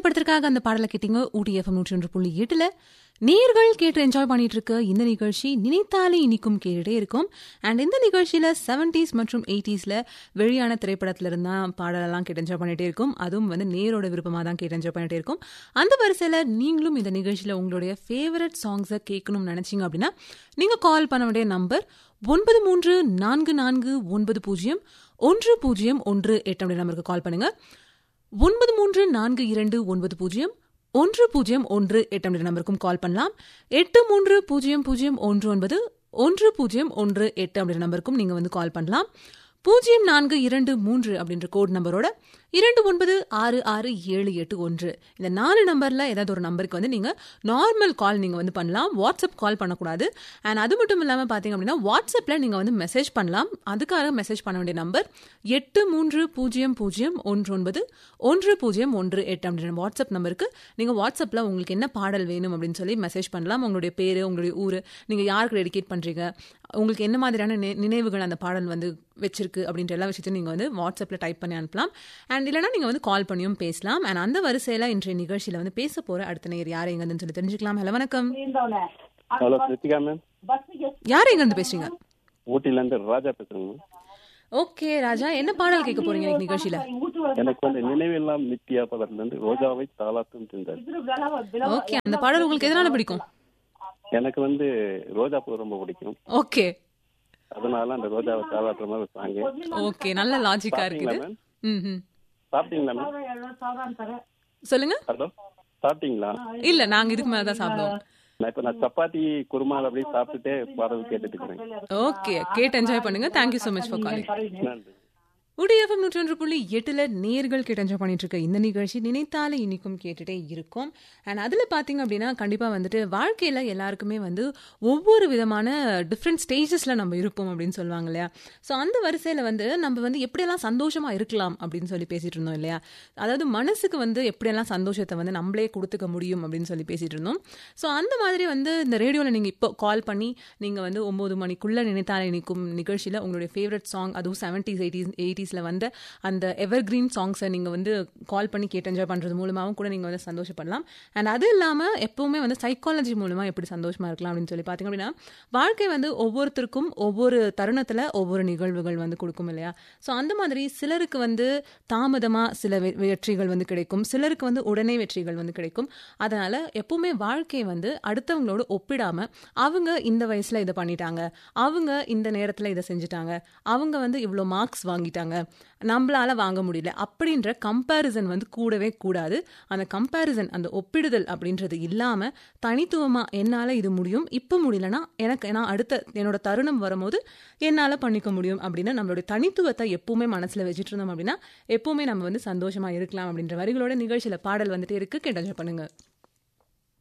படத்திற்காக அந்த பாடலை கேட்டீங்க ஊட்டி எஃப்எம் நூற்றி ஒன்று புள்ளி எட்டுல நேர்கள் கேட்டு என்ஜாய் பண்ணிட்டு இருக்க இந்த நிகழ்ச்சி நினைத்தாலே இனிக்கும் கேட்டுட்டே இருக்கும் அண்ட் இந்த நிகழ்ச்சியில செவன்டிஸ் மற்றும் எயிட்டிஸ்ல வெளியான திரைப்படத்துல இருந்தா பாடலெல்லாம் கேட்டு என்ஜாய் பண்ணிட்டே இருக்கும் அதுவும் வந்து நேரோட விருப்பமாக தான் கேட்டு என்ஜாய் பண்ணிட்டே இருக்கும் அந்த வரிசையில நீங்களும் இந்த நிகழ்ச்சியில உங்களுடைய ஃபேவரட் சாங்ஸை கேட்கணும்னு நினைச்சீங்க அப்படின்னா நீங்க கால் பண்ண வேண்டிய நம்பர் ஒன்பது மூன்று நான்கு நான்கு ஒன்பது பூஜ்ஜியம் ஒன்று பூஜ்ஜியம் ஒன்று எட்டு அப்படி நம்பருக்கு கால் பண்ணுங்க ஒன்பது மூன்று நான்கு இரண்டு ஒன்பது பூஜ்ஜியம் ஒன்று பூஜ்ஜியம் ஒன்று எட்டு என்ற நம்பருக்கும் கால் பண்ணலாம் எட்டு மூன்று பூஜ்ஜியம் பூஜ்ஜியம் ஒன்று ஒன்பது ஒன்று பூஜ்ஜியம் ஒன்று எட்டு அப்படின்ற நம்பருக்கும் நீங்கள் வந்து கால் பண்ணலாம் பூஜ்ஜியம் நான்கு இரண்டு மூன்று அப்படின்ற கோட் நம்பரோட இரண்டு ஒன்பது ஆறு ஆறு ஏழு எட்டு ஒன்று இந்த நாலு நம்பரில் ஏதாவது ஒரு நம்பருக்கு வந்து நீங்கள் நார்மல் கால் நீங்கள் வந்து பண்ணலாம் வாட்ஸ்அப் கால் பண்ணக்கூடாது அண்ட் அது மட்டும் இல்லாமல் பார்த்தீங்க அப்படின்னா வாட்ஸ்அப்பில் நீங்கள் வந்து மெசேஜ் பண்ணலாம் அதுக்காக மெசேஜ் பண்ண வேண்டிய நம்பர் எட்டு மூன்று பூஜ்ஜியம் பூஜ்ஜியம் ஒன்று ஒன்பது ஒன்று பூஜ்ஜியம் ஒன்று எட்டு அப்படின்ற வாட்ஸ்அப் நம்பருக்கு நீங்கள் வாட்ஸ்அப்பில் உங்களுக்கு என்ன பாடல் வேணும் அப்படின்னு சொல்லி மெசேஜ் பண்ணலாம் உங்களுடைய பேர் உங்களுடைய ஊர் நீங்கள் யாருக்கு டெடிகேட் பண்ணுறீங்க உங்களுக்கு என்ன மாதிரியான நி- நினைவுகள் அந்த பாடல் வந்து வச்சிருக்கு அப்படின்ற எல்லா விஷயத்தையும் நீங்கள் வந்து வாட்ஸ்அப்பில் டைப் பண்ணி அனுப்பலாம் அண்ட் இல்லைனா நீங்கள் வந்து கால் பண்ணியும் பேசலாம் அண்ட் அந்த வரிசையில் இன்றைய நிகழ்ச்சியில் வந்து பேச போகிற அடுத்த நேர் யார் எங்கன்னு சொல்லி தெரிஞ்சுக்கலாம் ஹலோ வணக்கம் ஹலோ கிருத்திகா மேம் யார் எங்கேருந்து பேசுறீங்க ஊட்டில இருந்து ராஜா பேசுறேங்க மேம் ஓகே ராஜா என்ன பாடல் கேட்க போறீங்க இன்னைக்கு நிகழ்ச்சியில எனக்கு வந்து நினைவெல்லாம் நித்யா படத்துல இருந்து ரோஜாவை தாளாட்டும் சென்றார் ஓகே அந்த பாடல் உங்களுக்கு எதனால பிடிக்கும் எனக்கு வந்து ரோஜா பூ ரொம்ப பிடிக்கும் ஓகே அதனால அந்த ரோஜாவை தாளாட்டுற மாதிரி சாங்க ஓகே நல்ல லாஜிக்கா இருக்குது மேம் ம் ம். சாப்பிட்டீங்களா மேம் சொல்லுங்க ஹலோ சாப்பிட்டீங்களா இல்ல நாங்க இதுக்கு மேல தான் சாப்பிடுவோம் நான் இப்ப நான் சப்பாத்தி குருமா அப்படியே சாப்பிட்டுட்டே பாடல் கேட்டுட்டு இருக்கிறேன் ஓகே கேட்டு என்ஜாய் பண்ணுங்க thank you so much for calling நன்றி உடிஎஃப்எம் நூற்றி ஒன்று புள்ளி எட்டுல நேர்கள் கேட்டு என்ஜாய் பண்ணிட்டு இருக்க இந்த நிகழ்ச்சி நினைத்தாலே இனிக்கும் கேட்டுட்டே இருக்கும் அண்ட் அதுல பாத்தீங்க அப்படின்னா கண்டிப்பா வந்துட்டு வாழ்க்கையில எல்லாருக்குமே வந்து ஒவ்வொரு விதமான டிஃப்ரெண்ட் ஸ்டேஜஸ்ல நம்ம இருப்போம் அப்படின்னு சொல்லுவாங்க இல்லையா ஸோ அந்த வரிசையில வந்து நம்ம வந்து எப்படியெல்லாம் சந்தோஷமா இருக்கலாம் அப்படின்னு சொல்லி பேசிட்டு இருந்தோம் இல்லையா அதாவது மனசுக்கு வந்து எப்படியெல்லாம் சந்தோஷத்தை வந்து நம்மளே கொடுத்துக்க முடியும் அப்படின்னு சொல்லி பேசிட்டு இருந்தோம் ஸோ அந்த மாதிரி வந்து இந்த ரேடியோவில் நீங்கள் இப்போ கால் பண்ணி நீங்கள் வந்து ஒம்பது மணிக்குள்ளே நினைத்தாலே நிற்கும் நிகழ்ச்சியில் உங்களுடைய ஃபேவரட் சாங் அதுவும் செவன்டீஸ் எயிட்டிஸ் எயிட்டிஸில் வந்த அந்த எவர் கிரீன் சாங்ஸை நீங்கள் வந்து கால் பண்ணி கேட்டு என்ஜாய் பண்ணுறது மூலமாகவும் கூட நீங்கள் வந்து சந்தோஷப்படலாம் அண்ட் அது இல்லாமல் எப்பவுமே வந்து சைக்காலஜி மூலமாக எப்படி சந்தோஷமாக இருக்கலாம் அப்படின்னு சொல்லி பார்த்தீங்க அப்படின்னா வாழ்க்கை வந்து ஒவ்வொருத்தருக்கும் ஒவ்வொரு தருணத்தில் ஒவ்வொரு நிகழ்வுகள் வந்து கொடுக்கும் இல்லையா ஸோ அந்த மாதிரி சிலருக்கு வந்து தாமதமாக சில வெ- வெற்றிகள் வந்து கிடைக்கும் சிலருக்கு வந்து உடனே வெற்றிகள் வந்து கிடைக்கும் அதனால எப்பவுமே வாழ்க்கையை வந்து அடுத்தவங்களோட ஒப்பிடாம அவங்க இந்த வயசுல இதை பண்ணிட்டாங்க அவங்க இந்த நேரத்துல இதை செஞ்சுட்டாங்க அவங்க வந்து இவ்வளோ மார்க்ஸ் வாங்கிட்டாங்க நம்மளால வாங்க முடியல அப்படின்ற கம்பேரிசன் வந்து கூடவே கூடாது அந்த கம்பேரிசன் அந்த ஒப்பிடுதல் அப்படின்றது இல்லாம தனித்துவமா என்னால இது முடியும் இப்போ முடியலன்னா எனக்கு நான் அடுத்த என்னோட தருணம் வரும்போது என்னால பண்ணிக்க முடியும் அப்படின்னு நம்மளுடைய தனித்துவத்தை எப்பவுமே மனசுல வச்சுட்டு இருந்தோம் அப்படின்னா எப்பவுமே நம்ம வந்து சந்தோஷமா இருக்கலாம் அப்படின்ற வரிகளோட நிகழ்ச்சியில பாடல் வந்துட்டே இருக்கு கேட்டஜ பண்ணுங்க